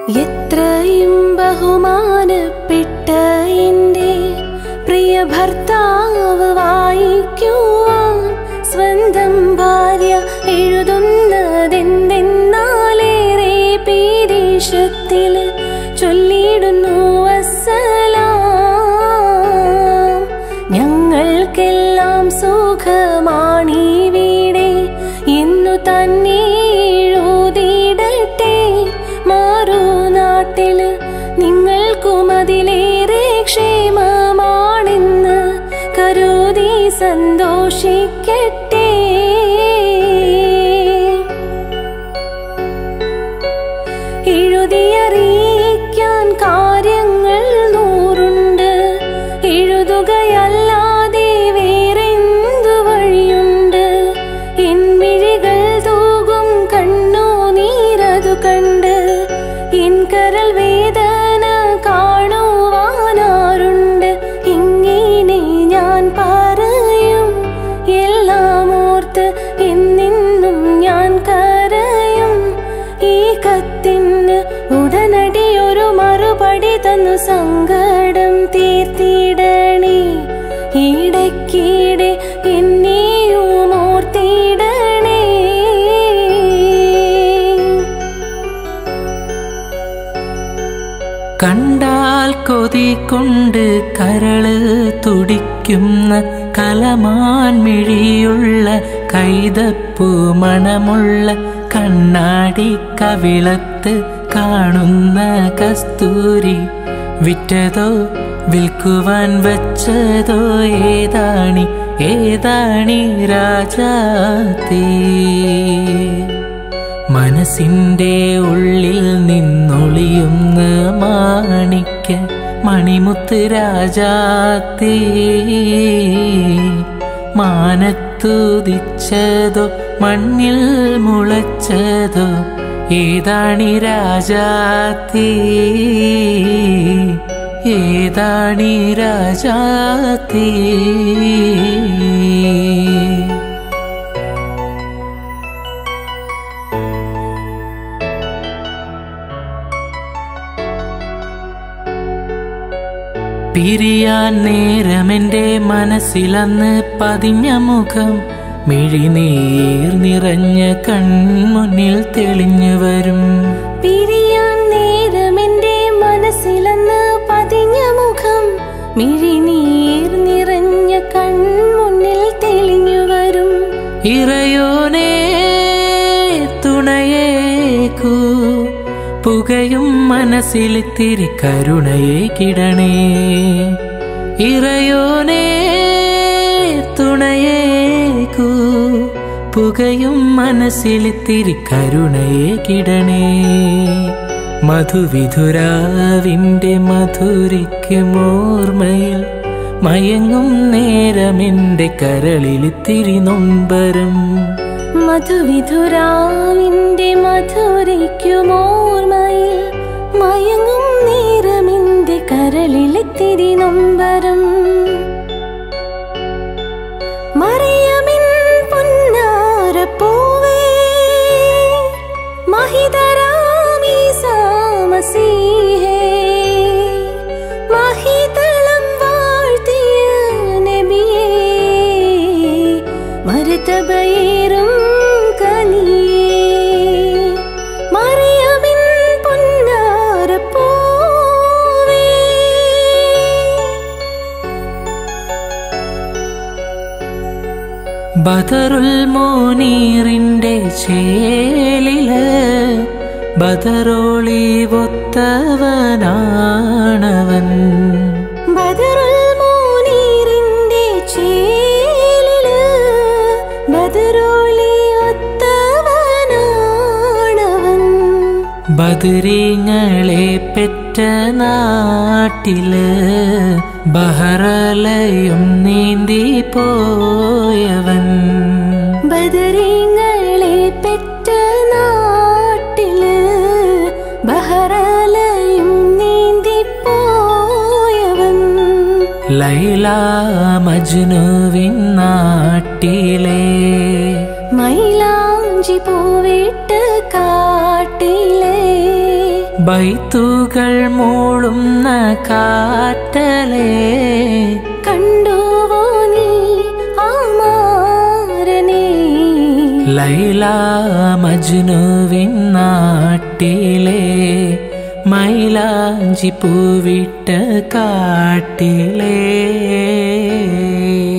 എത്രയും ബഹുമാനപ്പെട്ട എൻ്റെ പ്രിയ ഭർത്താവ് വായിക്കുവാൻ സ്വന്തം ഭാര്യ എഴുതുന്നതെന്തെന്നാലേറെ പീരീഷത്തിൽ ചൊല്ലിയിടുന്നു അസ്സലാം ഞങ്ങൾക്കെല്ലാം സുഖമാണീ വീടെ ഇന്നു തന്നെ എഴുതിയിടട്ടെ മാറുനാട്ടില് നിങ്ങൾക്കും അതിലേറെ ക്ഷേമമാണെന്ന് കരുതി സന്തോഷിക്കട്ടെ എഴുതിയറിയിക്കാൻ കാര്യങ്ങൾ നൂറുണ്ട് എഴുതുകയല്ലാതെ വേറെന്തു വഴിയുണ്ട് എൻമിഴികൾ തൂകും കണ്ണു നീരതു കണ്ട് എൻ കരൾ വേദന കാണുവാനാറുണ്ട് ഇങ്ങനെ ഞാൻ പറയും എല്ലാം ഓർത്ത് എന്നെന്നും ഞാൻ കരയും ഈ കത്തിന് ഉടനടി ഒരു മറുപടി തന്നു സങ്കടം തീർത്തിടണേ ഇടയ്ക്കിടെ എന്നെയും ഓർത്തിടണേ കണ്ടാൽ കൊതി കൊണ്ട് കരള് തുടിക്കുന്ന കലമാൻ മിഴിയുള്ള കൈതപ്പൂ മണമുള്ള കണ്ണാടി കവിളത്ത് കാണുന്ന കസ്തൂരി വിറ്റതോ വിൽക്കുവാൻ വച്ചതോ ഏതാണി ഏതാണി രാജാത്തേ മനസ്സിന്റെ ഉള്ളിൽ നിന്നൊളിയുന്ന മാണിക്ക മണിമുത്ത് രാജാത്തേ മാനത്തുദിച്ചതോ മണ്ണിൽ മുളച്ചതോ ഏതാണി രാജാത്തേ ഏതാണി രാജാത്തേ പിരിയാൻ നേരമെന്റെ മനസ്സിലന്ന് പതിഞ്ഞ മുഖം മിഴിനീർ നിറഞ്ഞ കൺമുന്നിൽ തെളിഞ്ഞു വരും പിരിയാൻ നേരമെന്റെ മനസ്സിലന്ന് പതിഞ്ഞ മുഖം മിഴിനീർ നിറഞ്ഞ കൺമുന്നിൽ തെളിഞ്ഞു വരും ഇറയോനേ തുണയേക്കൂ പുകയും മനസ്സിലിത്തിരി കരുണയെ കിടണേ ഇറയോനേ തുണയേക്കൂ പുകയും മനസ്സിലിത്തിരി കരുണയെ കിടണേ മധുവിധുരാവിൻ്റെ മധുരിക്കും ഓർമ്മയിൽ മയങ്ങും നേരമെന്റെ കരളിലിത്തിരി നൊമ്പരം മധുവിധുരാവിന്റെ മധുരയ്ക്കുമോർമ്മയിൽ മയങ്ങും നേരമിന്റെ കരളിലെത്തിരി നൊമ്പരം മറിയമിൻ പൊന്നാരപ്പൂവേ മഹിതരാമീസാമസീഹേ മഹിതളം വാഴ്ത്തിയ നബിയേ മരുതബയേറും കനിയേ മറിയമിൻ പൊന്നാരപ്പൂവേ ബദറുൽ മോനീറിന്റെ ചേലില് ബദറോളി ഒത്തവനാണവൻ ബദറുൽ മോനീറിന്റെ ചേലില് ബദറോളി ഒത്തവനാണവൻ ബദരീങ്ങളെ പെറ്റ നാട്ടില് ബഹറലയും നീന്തി പോയവൻ ബദരീങ്ങളെ പെറ്റ നാട്ടില് ബഹറലയും നീന്തിപ്പോയവൻ ലൈല മജ്നുവിൻ നാട്ടിലെ മൈലാഞ്ചി പൂവിട്ട് കാട്ടിലെ ബൈത്തുകൾ മൂളുന്ന കാറ്റലേ കണ്ടുവോ നീ ആ മാരനെ ലൈല മജ്നുവിൻ നാട്ടിലെ മൈലാഞ്ചി പൂവിട്ട കാട്ടിലേ